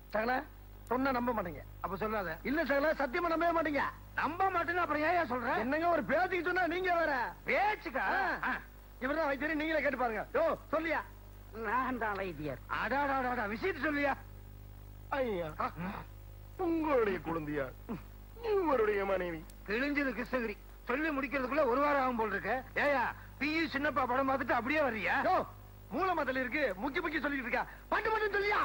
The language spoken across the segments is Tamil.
சகல சொன்னா நம்ப மாட்டீங்க அப்ப சொல்லாத இல்ல சகல சத்தியமா நம்பவே மாட்டீங்க நம்ப மாட்டேன்னு அப்புறம் ஏன் சொல்ற என்னங்க ஒரு பேச்சுக்கு சொன்னா நீங்க வேற பேச்சுக்கா ஆ. இவர்தான் வைத்தியர் நீங்களே கேட்டு பாருங்க யோ சொல்லியா நான் தான் வைத்தியர் அடாடாடா விஷயத்தை சொல்லியா ஐயா உங்களுடைய குழந்தையார் இவருடைய மனைவி கிழிஞ்சது கிருஷ்ணகிரி சொல்லி முடிக்கிறதுக்குள்ள ஒரு வாரம் ஆகும் போல் இருக்க ஏயா பியு சின்னப்பா படம் பார்த்துட்டு அப்படியே வர்றியா யோ மூல மதல் இருக்கு முக்கி முக்கி சொல்லிட்டு இருக்கா பட்டு மட்டும் சொல்லியா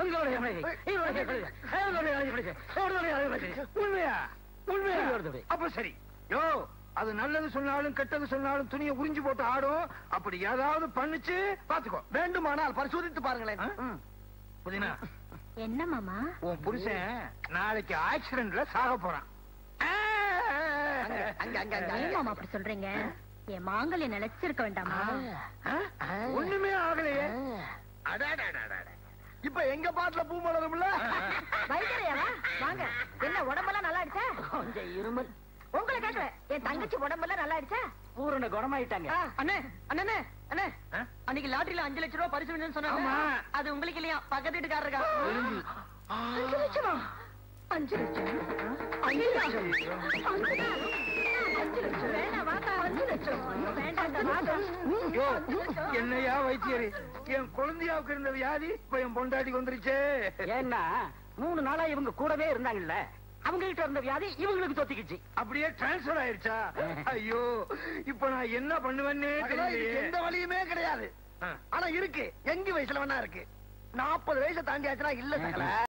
உண்மையா உண்மையா அப்ப சரி யோ அது நல்லது சொன்னாலும் கெட்டது சொன்னாலும் துணியை உறிஞ்சு போட்டு ஆடும் அப்படி ஏதாவது பண்ணுச்சு பாத்துக்கோ வேண்டுமானால் பரிசோதித்து பாருங்களேன் ஆ? ம். புதினா என்ன மாமா உன் புருஷன் நாளைக்கு ஆக்சிடென்ட்ல சாக போறான் அங்க, அங்க, அங்க, அங்க. ஏன் மாமா அப்படி சொல்றீங்க என் மாங்கல்யம் நிலைச்சிருக்க வேண்டாமா ஆ? ஒண்ணுமே ஆகலையே அடாடாடாடா இப்ப எங்க பாட்டுல பூ மலரும்ல வைத்தியரையாவா வாங்க என்ன உடம்பெல்லாம் நல்லா ஆயிடுச்சா கொஞ்சம் இருமல் உங்களை கேட்கிறேன் என் தங்கச்சி உடம்பெல்லாம் நல்லா ஆயிடுச்சா பூரண குணமாயிட்டாங்க அண்ணே அண்ணே அண்ணே ஆ? அன்னைக்கு லாட்டரியில அஞ்சு லட்சம் ரூபாய் பரிசு வேணும்னு சொன்னாங்க ஆமா. அது உங்களுக்கு இல்லையா பக்கத்து வீட்டுக்காரருக்கா அஞ்சு லட்சமா அஞ்சு லட்சம் அஞ்சு லட்சம் அஞ்சு லட்சம் வேண்டாம் வாக்கா அஞ்சு லட்சம் வேண்டாம் வாக்கா யோ என்னையா வைத்தியரு என் குழந்தையாவுக்கு இருந்த வியாதி இப்ப என் பொண்டாட்டிக்கு வந்துருச்சே ஏன்னா மூணு நாளா இவங்க கூடவே இருந்தாங்கல்ல அவங்க கிட்ட இருந்த வியாதி இவங்களுக்கு தொத்திக்கிச்சு அப்படியே டிரான்ஸ்பர் ஆயிருச்சா ஐயோ இப்ப நான் என்ன பண்ணுவேன்னே சகல, இதுக்கு தெரியலையே எந்த வழியுமே கிடையாது ஆ. ஆனா இருக்கு எங்க வயசுல வேணா இருக்கு நாற்பது வயசை தாண்டி ஆச்சுன்னா இல்ல சகல